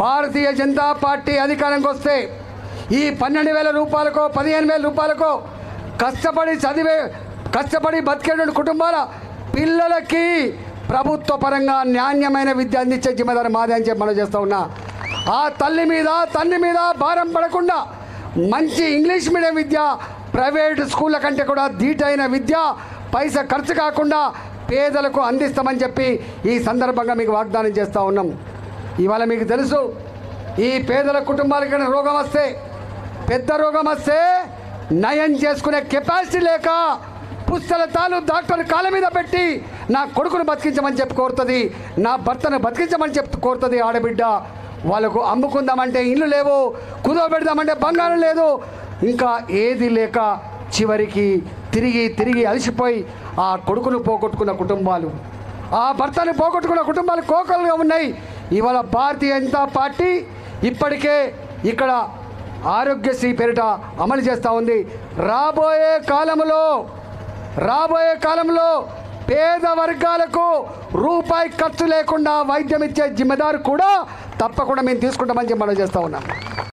భారతీయ Janata party అధికారంకి వస్తే ఈ పన్నెండు వేల రూపాయలకో పదిహేను వేల రూపాయలకో కష్టపడి చదివే కష్టపడి బతికేటువంటి కుటుంబాల పిల్లలకి ప్రభుత్వ పరంగా నాణ్యమైన విద్య అందించే జిమ్మదారి మాదే అని చెప్పి మనం చేస్తూ ఉన్నా ఆ తల్లి మీద తండ్రి మీద భారం పడకుండా మంచి ఇంగ్లీష్ మీడియం విద్య ప్రైవేట్ స్కూళ్ళ కంటే కూడా ధీటైన విద్య పైసా ఖర్చు కాకుండా పేదలకు అందిస్తామని చెప్పి ఈ సందర్భంగా మీకు వాగ్దానం చేస్తూ ఉన్నాం ఇవాళ మీకు తెలుసు ఈ పేదల కుటుంబాలకి రోగం వస్తే పెద్ద రోగం వస్తే నయం చేసుకునే కెపాసిటీ లేక పుస్తలతాలు డాక్టర్ కాళ్ళ మీద పెట్టి నా కొడుకును బతికించమని చెప్పి కోరుతుంది నా భర్తను బతికించమని చెప్పి కోరుతుంది ఆడబిడ్డ వాళ్ళకు అమ్ముకుందామంటే ఇల్లు లేవు కుదో పెడదామంటే బంగారం లేదు ఇంకా ఏది లేక చివరికి తిరిగి తిరిగి అలసిపోయి ఆ కొడుకును పోగొట్టుకున్న కుటుంబాలు ఆ భర్తను పోగొట్టుకున్న కుటుంబాలు కోకలుగా ఉన్నాయి ఇవాళ భారతీయ జనతా పార్టీ ఇప్పటికే ఇక్కడ ఆరోగ్యశ్రీ పేరిట అమలు చేస్తూ ఉంది రాబోయే కాలంలో రాబోయే కాలంలో పేద వర్గాలకు రూపాయి ఖర్చు లేకుండా వైద్యం ఇచ్చే జిమ్మెదారు కూడా తప్పకుండా మేము తీసుకుంటామని చెప్పి మనం చేస్తూ ఉన్నాం